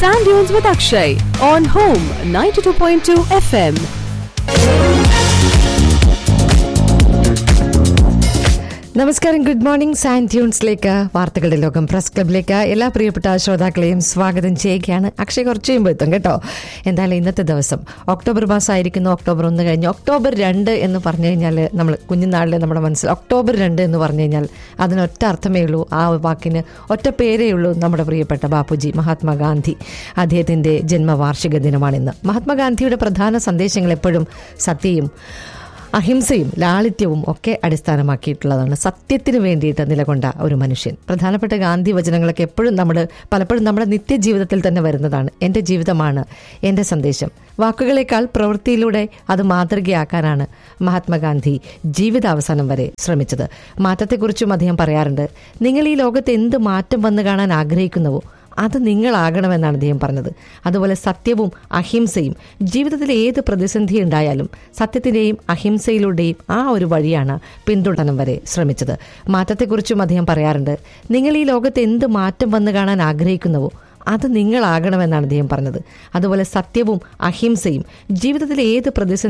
Sand Dunes with Akshay on Home 92.2 FM. നമസ്കാരം good morning sand ട്യൂൺസിലേക്ക് വാർത്തകളുടെ ലോകം പ്രസ് ക്ലബിലേക്ക് എല്ലാ പ്രിയപ്പെട്ട ശ്രോതാക്കളെയും സ്വാഗതം ചെയ്യുകയാണ് അക്ഷയ് കുറച്ച് കഴിയുമ്പോൾ എത്തും കേട്ടോ എന്തായാലും ഇന്നത്തെ ദിവസം ഒക്ടോബർ മാസമായിരിക്കുന്നു ഒക്ടോബർ ഒന്ന് കഴിഞ്ഞ് ഒക്ടോബർ രണ്ട് എന്ന് പറഞ്ഞു കഴിഞ്ഞാൽ നമ്മൾ കുഞ്ഞുനാളിൽ നമ്മുടെ മനസ്സിൽ ഒക്ടോബർ രണ്ട് എന്ന് പറഞ്ഞു കഴിഞ്ഞാൽ അതിനൊറ്റ അർത്ഥമേ ഉള്ളൂ ആ വാക്കിന് ഒറ്റ പേരേ ഉള്ളൂ നമ്മുടെ പ്രിയപ്പെട്ട ബാപ്പുജി മഹാത്മാഗാന്ധി അദ്ദേഹത്തിൻ്റെ ജന്മവാർഷിക ദിനമാണിന്ന് മഹാത്മാഗാന്ധിയുടെ പ്രധാന സന്ദേശങ്ങൾ എപ്പോഴും സത്യവും അഹിംസയും ലാളിത്യവും ഒക്കെ അടിസ്ഥാനമാക്കിയിട്ടുള്ളതാണ് സത്യത്തിന് വേണ്ടിയിട്ട് നിലകൊണ്ട ഒരു മനുഷ്യൻ പ്രധാനപ്പെട്ട ഗാന്ധി വചനങ്ങളൊക്കെ എപ്പോഴും നമ്മൾ പലപ്പോഴും നമ്മുടെ നിത്യജീവിതത്തിൽ തന്നെ വരുന്നതാണ് എൻ്റെ ജീവിതമാണ് എൻ്റെ സന്ദേശം വാക്കുകളേക്കാൾ പ്രവൃത്തിയിലൂടെ അത് മാതൃകയാക്കാനാണ് മഹാത്മാഗാന്ധി ജീവിതാവസാനം വരെ ശ്രമിച്ചത് മാറ്റത്തെക്കുറിച്ചും അദ്ദേഹം പറയാറുണ്ട് നിങ്ങൾ ഈ ലോകത്ത് എന്ത് മാറ്റം വന്നു കാണാൻ ആഗ്രഹിക്കുന്നുവോ അത് നിങ്ങളാകണമെന്നാണ് അദ്ദേഹം പറഞ്ഞത് അതുപോലെ സത്യവും അഹിംസയും ജീവിതത്തിൽ ഏത് പ്രതിസന്ധി ഉണ്ടായാലും സത്യത്തിൻ്റെയും അഹിംസയിലൂടെയും ആ ഒരു വഴിയാണ് പിന്തുടരണം വരെ ശ്രമിച്ചത് മാറ്റത്തെക്കുറിച്ചും അദ്ദേഹം പറയാറുണ്ട് നിങ്ങൾ ഈ ലോകത്ത് എന്ത് മാറ്റം വന്നു കാണാൻ ആഗ്രഹിക്കുന്നുവോ അത് നിങ്ങളാകണമെന്നാണ് അദ്ദേഹം പറഞ്ഞത് അതുപോലെ സത്യവും അഹിംസയും ജീവിതത്തിൽ ഏത് പ്രതിസന്ധി